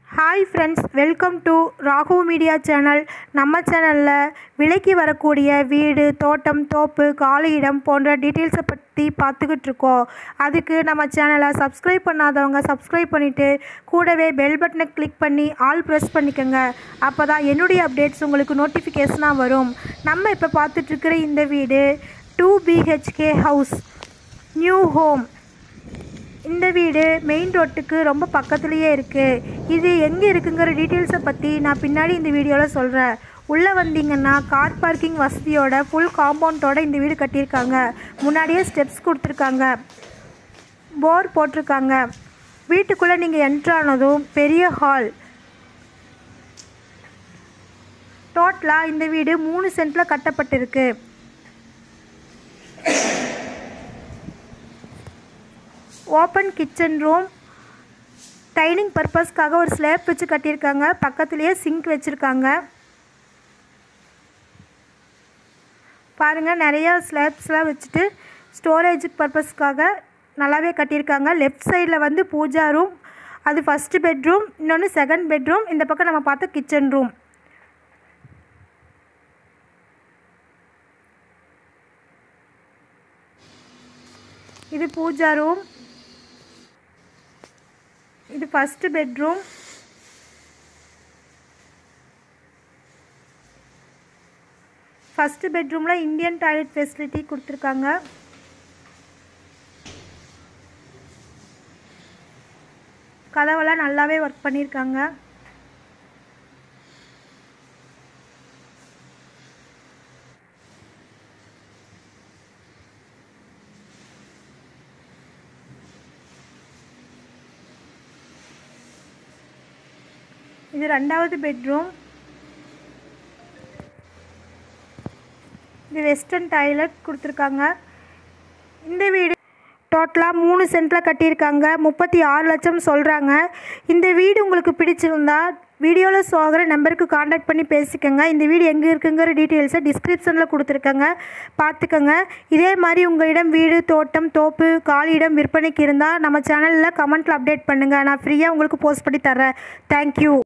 hi friends welcome to Rahu media channel நம்ம சேனலில் விலைக்கு வரக்கூடிய வீடு தோட்டம் தோப்பு காலியிடம் போன்ற டீட்டெயில்ஸை பற்றி பார்த்துக்கிட்டு இருக்கோம் அதுக்கு நம்ம சேனலை சப்ஸ்கிரைப் பண்ணாதவங்க சப்ஸ்கிரைப் பண்ணிவிட்டு கூடவே பெல் பட்டனை கிளிக் பண்ணி ஆல் ப்ரெஸ் பண்ணிக்கோங்க அப்போ தான் என்னுடைய அப்டேட்ஸ் உங்களுக்கு நோட்டிஃபிகேஷனாக வரும் நம்ம இப்போ பார்த்துட்ருக்கிற இந்த வீடு two BHK house new home இந்த வீடு மெயின் ரோட்டுக்கு ரொம்ப பக்கத்துலேயே இருக்குது இது எங்கே இருக்குங்கிற டீட்டெயில்ஸை பற்றி நான் பின்னாடி இந்த வீடியோவில் சொல்கிறேன் உள்ளே வந்தீங்கன்னா கார் பார்க்கிங் வசதியோட ஃபுல் காம்பவுண்டோட இந்த வீடு கட்டியிருக்காங்க முன்னாடியே ஸ்டெப்ஸ் கொடுத்துருக்காங்க போர் போட்டிருக்காங்க வீட்டுக்குள்ளே நீங்கள் என்ட்ரானதும் பெரிய ஹால் டோட்டலாக இந்த வீடு மூணு சென்ட்டில் கட்டப்பட்டிருக்கு ஓப்பன் கிச்சன் ரூம் டைனிங் பர்பஸ்க்காக ஒரு ஸ்லேப் வச்சு கட்டியிருக்காங்க பக்கத்துலேயே சிங்க் வச்சுருக்காங்க பாருங்கள் நிறையா ஸ்லேப்ஸ்லாம் வச்சுட்டு ஸ்டோரேஜ் பர்பஸ்க்காக நல்லாவே கட்டியிருக்காங்க லெஃப்ட் சைடில் வந்து பூஜா ரூம் அது ஃபஸ்ட்டு பெட்ரூம் இன்னொன்று செகண்ட் பெட்ரூம் இந்த பக்கம் நம்ம பார்த்த கிச்சன் ரூம் இது பூஜா ரூம் இது ஃபஸ்ட்டு பெட்ரூம் ஃபஸ்ட்டு பெட்ரூமில் இந்தியன் டாய்லெட் ஃபெசிலிட்டி கொடுத்துருக்காங்க கதவெல்லாம் நல்லாவே ஒர்க் பண்ணியிருக்காங்க இது ரெண்டாவது பெட்ரூம் இது வெஸ்டர்ன் டாய்லெட் கொடுத்துருக்காங்க இந்த வீடு டோட்டலாக மூணு சென்ட்டில் கட்டியிருக்காங்க முப்பத்தி ஆறு லட்சம் சொல்கிறாங்க இந்த வீடு உங்களுக்கு பிடிச்சிருந்தா வீடியோவில் சோகிற நம்பருக்கு காண்டாக்ட் பண்ணி பேசிக்கோங்க இந்த வீடு எங்கே இருக்குங்கிற டீட்டெயில்ஸை டிஸ்கிரிப்ஷனில் கொடுத்துருக்கங்க பார்த்துக்கோங்க இதே மாதிரி உங்களிடம் வீடு தோட்டம் தோப்பு காலி இடம் விற்பனைக்கு இருந்தால் நம்ம சேனலில் கமெண்ட்டில் அப்டேட் பண்ணுங்கள் நான் ஃப்ரீயாக உங்களுக்கு போஸ்ட் பண்ணி தரேன் தேங்க்யூ